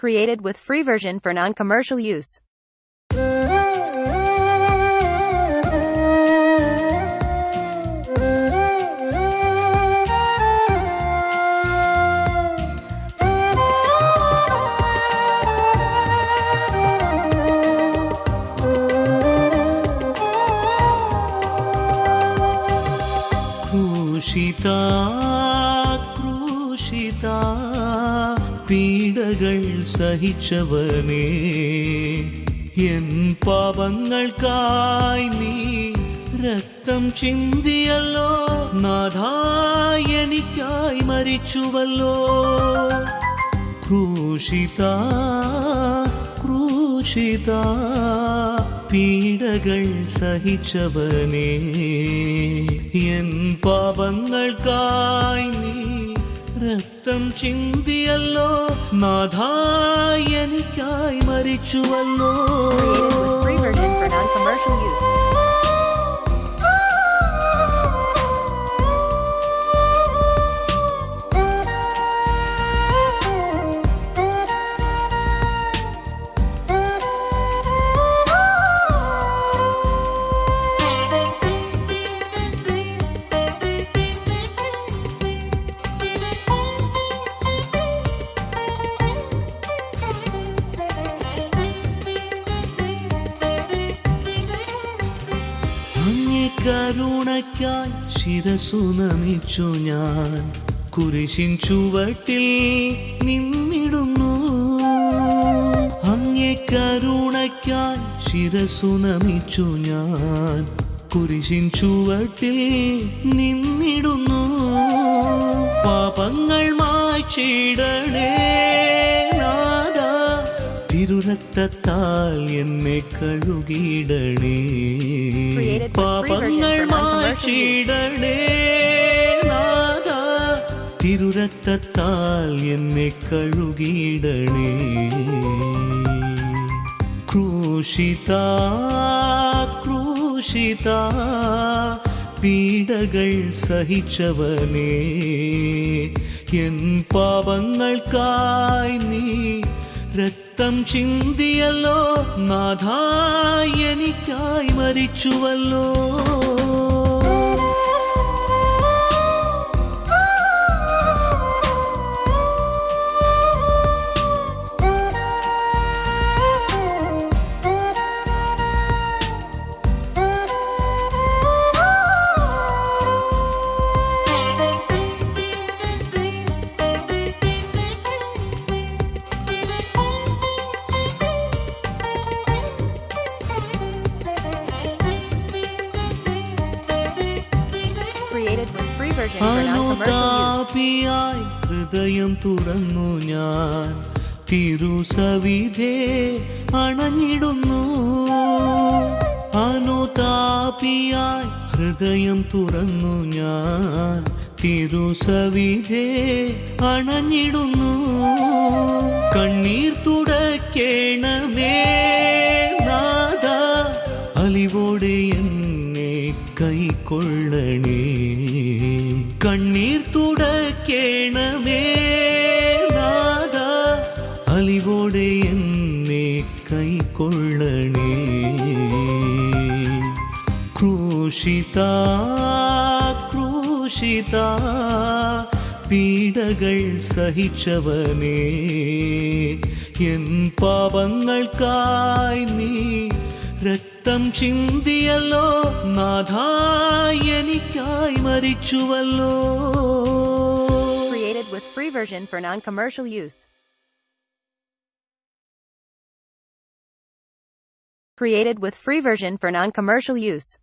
Created with free version for non-commercial use. ക്രൂശിത ക്രൂശിത പീഡകൾ സഹിച്ചവനേ N പാപങ്ങൾക്കായി നീ രക്തം ചിന്തിയല്ലോ നാഥാ എനിക്കായി മരിച്ചുവല്ലോ ക്രൂശിത ക്രൂശിത പീഡകൾ സഹിച്ചവനേ എൻ പാപങ്ങൾക്കായി നീ രക്തം ചിന്തിയല്ലോ നാഥാ എനിക്കായി മരിച്ചുവല്ലോ Created with free version for non-commercial use. അങ്ങേ കരുണയ്ക്കായി ശിരസു നമിച്ചു ഞാൻ കുരിശിൻ ചുവട്ടിൽ നിന്നിടുന്നു അങ്ങേ കരുണയ്ക്കായി ശിരസു നമിച്ചു ഞാൻ കുരിശിൻ ചുവട്ടിൽ നിന്നിടുന്നു പാപങ്ങൾ മായ്ച്ചിടണേ നാദാ തിരുരക്തത്താൽ എന്നെ കഴുകിയിടണേ Created with free പാപങ്ങൾ version for non-commercial മാച്ചിടണേ നാദാ തിരുരക്തത്താൽ എന്നെ കഴുകിയിടണേ ക്രൂശിത ക്രൂശിത പീഡകൾ സഹിച്ചവനേ എൻ പാപങ്ങൾക്കായി നീ രക്തം ചിന്തിയല്ലോ നാഥാ എനിക്കായി മരിച്ചുവല്ലോ Created with free version for non-commercial use. അനുതാപിയായി ഹൃദയം തുറന്നു ഞാൻ തിരുസവിധേ അണഞ്ഞിടുന്നു അനുതാപിയായി ഹൃദയം തുറന്നു ഞാൻ തിരുസവിധേ അണഞ്ഞിടുന്നു കണ്ണീർ തുടക്കേണമേ നാദ അലിവോടെ എന്നെ കൈക്കൊള്ളണേ കണ്ണീർ തുടക്കേണമേ നാദ അലിവോടെ എന്നെ കൈക്കൊള്ളണേ ക്രൂശിത ക്രൂശിത പീഡകൾ സഹിച്ചവനേ എൻ പാപങ്ങൾക്കായി നീ രക്തം ചിന്തിയല്ലോ നാഥാ എനിക്കായി മരിച്ചുവല്ലോ Created with free version for non-commercial use. Created with free version for non-commercial use.